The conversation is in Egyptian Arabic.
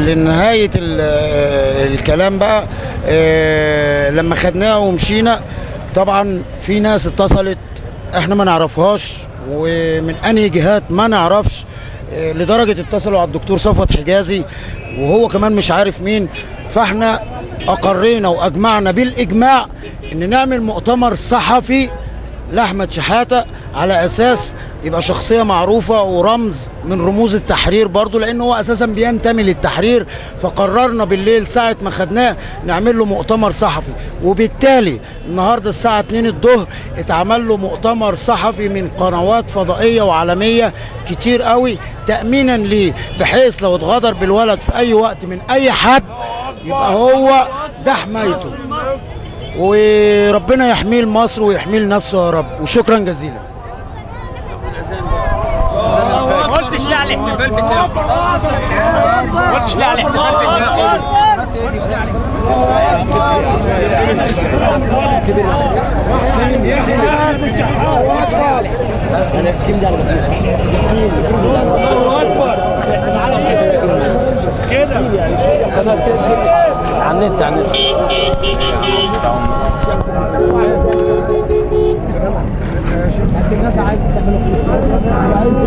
لنهايه ال- الكلام بقى آه، لما خدناها ومشينا طبعا في ناس اتصلت احنا ما نعرفهاش ومن انهي جهات ما نعرفش آه، لدرجه اتصلوا على الدكتور صفوت حجازي وهو كمان مش عارف مين فاحنا اقرينا واجمعنا بالاجماع ان نعمل مؤتمر صحفي لاحمد شحاته على اساس يبقى شخصيه معروفه ورمز من رموز التحرير برضه لان هو اساسا بينتمي للتحرير فقررنا بالليل ساعه ما خدناه نعمل له مؤتمر صحفي وبالتالي النهارده الساعه 2 الظهر اتعمل له مؤتمر صحفي من قنوات فضائيه وعالميه كتير قوي تامينا ليه بحيث لو اتغدر بالولد في اي وقت من اي حد يبقى هو ده حمايته وربنا يحميه لمصر ويحميه لنفسه يا رب وشكرا جزيلا ما قلتش لا على الاحتفال بتاعه ما قلتش لا على الاحتفال بتاعه على النت على النت عايز